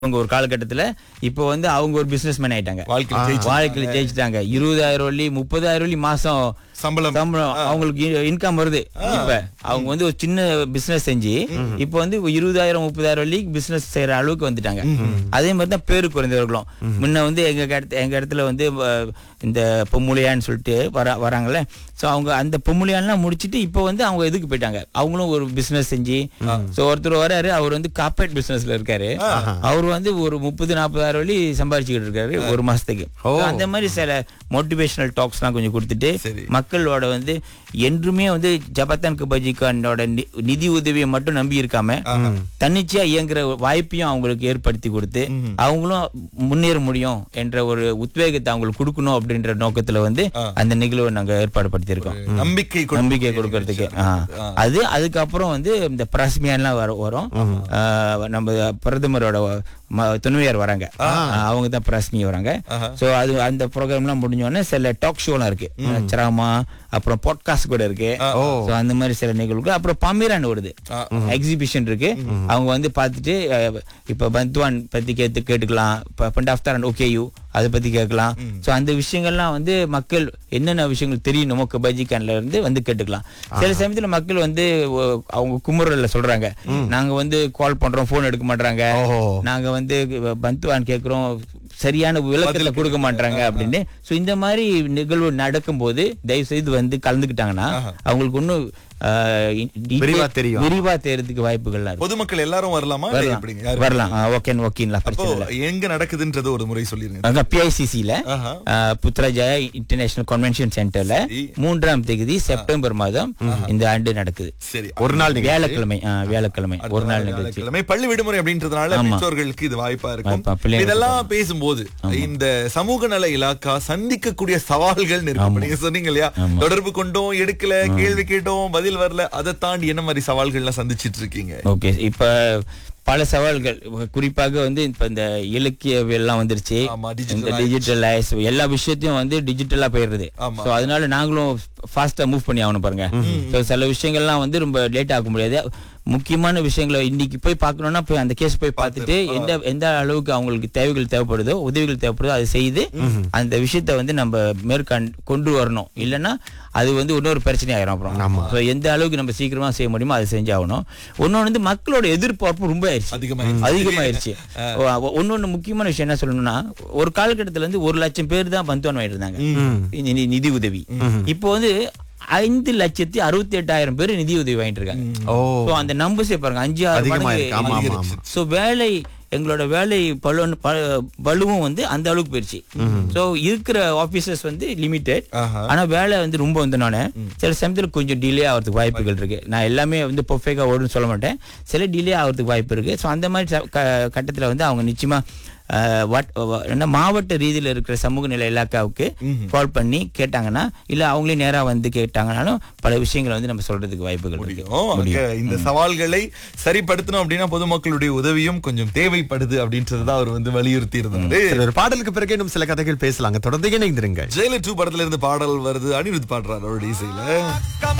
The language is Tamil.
அவங்க ஒரு காலகட்டத்துல இப்போ வந்து அவங்க ஒரு பிசினஸ் மேன் ஆயிட்டாங்க வாழ்க்கையில ஜெயிச்சு வாழ்க்கையில ஜெயிச்சிட்டாங்க இருபதாயிரம் வள்ளி முப்பதாயிரம் வள்ளி மாசம் சம்பளம் சம்பளம் அவங்களுக்கு இன்கம் வருது இப்ப அவங்க வந்து ஒரு சின்ன பிசினஸ் செஞ்சு இப்போ வந்து இருபதாயிரம் முப்பதாயிரம் வள்ளி பிசினஸ் செய்யற அளவுக்கு வந்துட்டாங்க அதே மாதிரி தான் பேரு குறைந்தவர்களும் முன்ன வந்து எங்க இடத்து எங்க இடத்துல வந்து அஹ், இந்த பொம்முலையான்னு சொல்லிட்டு வர வராங்கல்ல சோ அவங்க அந்த பொம்முலையான்லாம் முடிச்சிட்டு இப்போ வந்து அவங்க இதுக்கு போயிட்டாங்க அவங்களும் ஒரு பிசினஸ் செஞ்சு சோ ஒருத்தர் வராரு அவர் வந்து கார்பரேட் பிசினஸ்ல இருக்காரு அவர் வந்து ஒரு முப்பது நாற்பதாயிரம் வழி சம்பாரிச்சுக்கிட்டு இருக்காரு ஒரு மாசத்துக்கு ஓ. So, அந்த மாதிரி சில மோட்டிவேஷனல் டாக்ஸ்லாம் கொஞ்சம் கொடுத்துட்டு சரி. மக்களோட வந்து என்றுமே வந்து ஜபத்தான் கபஜிகானோட நி- நிதி உதவியை மட்டும் நம்பி இருக்காம தன்னிச்சையா இயங்குற வாய்ப்பையும் அவங்களுக்கு ஏற்படுத்தி கொடுத்து அவங்களும் முன்னேற முடியும் என்ற ஒரு உத்வேகத்தை அவங்களுக்கு கொடுக்கணும் அப்படின்ற நோக்கத்துல வந்து அந்த நிகழ்வை நாங்க ஏற்பாடு படுத்தியிருக்கோம் நம்பிக்கை கொடுக்க நம்பிக்கை கொடுக்கறதுக்கு ஆ. அது அதுக்கப்புறம் வந்து இந்த பிரஸ்மியான்லாம் வர வரும் ஆ, நம்ம பிரதமரோட ம- துணைவியார் வராங்க அவங்க தான் பிரஸ்மி வராங்க சோ அது அந்த ப்ரோக்ராம்லாம் முடிஞ்ச உடனே சில டாக் ஷோலாம் இருக்கு சிராமா அப்புறம் பாட்காஸ்ட் கூட இருக்கு சோ அந்த மாதிரி சில நிகழ்வுகள் அப்புறம் பமீரான் வருது எக்ஸிபிஷன் இருக்கு அவங்க வந்து பார்த்துட்டு அஹ், இப்ப பந்த்வான் பத்தி கேட்டு கேட்டுக்கலாம் பண்ட் ஆஃப் தரன் ஓகே யூ அதை பத்தி கேட்கலாம் சோ அந்த விஷயங்கள்லாம் வந்து மக்கள் என்னென்ன விஷயங்கள் தெரியணுமோ கபாஜிகான்ல இருந்து வந்து கேட்டுக்கலாம் சில சமயத்துல மக்கள் வந்து ஒ- அவங்க குமுறல்ல சொல்றாங்க நாங்க வந்து கால் பண்றோம் போன் எடுக்க மாட்டாங்க ஓஹோ. நாங்க வந்து பந்துவான் கேக்குறோம் சரியான விளக்கத்துல கொடுக்க மாட்டாங்க அப்படின்னு சோ இந்த மாதிரி நிகழ்வு நடக்கும்போது தயவு செய்து வந்து கலந்துக்கிட்டாங்கன்னா அவங்களுக்கு ஒன்னும் விரிவா தெரியும். விரிவா தெரியறதுக்கு வாய்ப்புகள்லாம் இருக்கு பொதுமக்கள் எல்லாரும் வரலாமா இல்ல வரலாம் எப்படிங்க யாரு- வரலாம் ஓகே ஓகேங்களா அப்போ பிரச்சனை இல்லை எங்க நடக்குதுன்றது ஒரு முறை சொல்லிருங்க அங்க பிஐசிசில ஆஹா. புத்ராஜயா இன்டர்நேஷனல் கன்வென்ஷன் சென்டர்ல சரி. மூன்றாம் தேதி செப்டம்பர் மாதம் இந்த ஆண்டு நடக்குது சரி ஒரு நாள் நிகழ்ச்சி. வியாழக்கிழமை ஆ, வியாழக்கிழமை ஒரு நாள் நிகழ்ச்சி வியாழக்கிழமை பள்ளி விடுமுறை அப்படின்றதுனால ஆமா. பெற்றோர்களுக்கு இது வாய்ப்பா இருக்கும் வாய்ப்பா, பிள்ளைங்களுக்கு இதெல்லாம் பேசும்போது இந்த சமூக நல இலாக்கா சந்திக்கக்கூடிய சவால்கள் இருக்கும் நீங்க சொன்னீங்க இல்லையா தொடர்பு கொண்டோம் எடுக்கல கேள்வி கேட்டோம் பதில் வரல அதை தாண்டி என்ன மாதிரி சவால்கள்லாம் சந்திச்சிட்டு இருக்கீங்க ஓகே இப்ப பல சவால்கள் குறிப்பாக வந்து இப்ப இந்த இலக்கியவியல்லாம் வந்துருச்சு ஆமா, இந்த digitalize. டிஜிட்டலைஸ் எல்லா விஷயத்தையும் வந்து டிஜிட்டலா போயிடுது ஆமா. சோ அதனால நாங்களும் ஃபாஸ்டா மூவ் பண்ணி ஆகணும் பாருங்க So, சில விஷயங்கள்லாம் வந்து ரொம்ப லேட் ஆக முடியாது முக்கியமான விஷயங்களை இன்னைக்கு போய் பார்க்கணும்னா போய் அந்த கேஸ் போய் பார்த்துட்டு எந்த எந்த அளவுக்கு அவங்களுக்கு தேவைகள் தேவைப்படுதோ உதவிகள் தேவைப்படுதோ அதை செய்து அந்த விஷயத்தை வந்து நம்ம மேற்கண் கொண்டு வரணும் இல்லைன்னா அது வந்து இன்னொரு பிரச்சனை ஆயிரும் அப்புறம் So, எந்த அளவுக்கு நம்ம சீக்கிரமா செய்ய முடியுமோ அதை செஞ்சாகணும் இன்னொன்னு வந்து மக்களோட எதிர்பார்ப்பு ரொம்ப ஆயிடுச்சு அதிகமாயிருச்சு. அதிகமாயிருச்சு ஒன்னொன்னு முக்கியமான விஷயம் என்ன சொல்லணும்னா ஒரு காலகட்டத்துல வந்து ஒரு லட்சம் பேர் தான் பந்துவான் வாங்கிட்டு இருந்தாங்க நி- நி- நிதி உதவி இப்போ வந்து ஐந்து லட்சத்தி அறுபத்தி எட்டாயிரம் பேர் நிதி உதவி வாங்கிட்டு இருக்காங்க ஓ So, அந்த நம்பர்ஸே பாருங்க அஞ்சு ஆறு அதிகமா மடங்கு இருக்கு. ஆமா, ஆமா, ஆமா. சோ வேலை எங்களோட வேலை பலு பலுவும் வந்து அந்த அளவுக்கு போயிடுச்சு சோ இருக்கிற ஆபீசர்ஸ் வந்து லிமிடெட் ஆஹா. ஆனா வேலை வந்து ரொம்ப வந்தனால சில சமயத்துல கொஞ்சம் டிலே ஆகிறதுக்கு வாய்ப்புகள் இருக்கு நான் எல்லாமே வந்து பெர்ஃபெக்டா ஓடுன்னு சொல்ல மாட்டேன் சில டிலே ஆகிறதுக்கு வாய்ப்பு இருக்கு சோ அந்த மாதிரி ச- க- கட்டத்துல வந்து அவங்க நிச்சயமா அஹ், what- வ- என்ன மாவட்ட ரீதியில இருக்கிற சமூக நிலை இலாக்காவுக்கு கால் பண்ணி கேட்டாங்கன்னா இல்ல அவங்களே நேரா வந்து கேட்டாங்கனாலும் பல விஷயங்களை வந்து நம்ம சொல்றதுக்கு வாய்ப்புகள் இருக்கு முடியும் அங்க இந்த சவால்களை சரிப்படுத்தணும் அப்படின்னா பொதுமக்களுடைய உதவியும் கொஞ்சம் தேவைப்படுது அப்படின்றதுதான் அவர் வந்து வலியுறுத்தி இருந்தாரு சரி, ஒரு பாடலுக்கு பிறகு இன்னும் சில கதைகள் பேசலாங்க தொடர்ந்து இணைந்திருங்கள் ஜெயிலர் டூ படத்துல இருந்து பாடல் வருது அனிருத் பாடுறாரு அவருடைய இசையில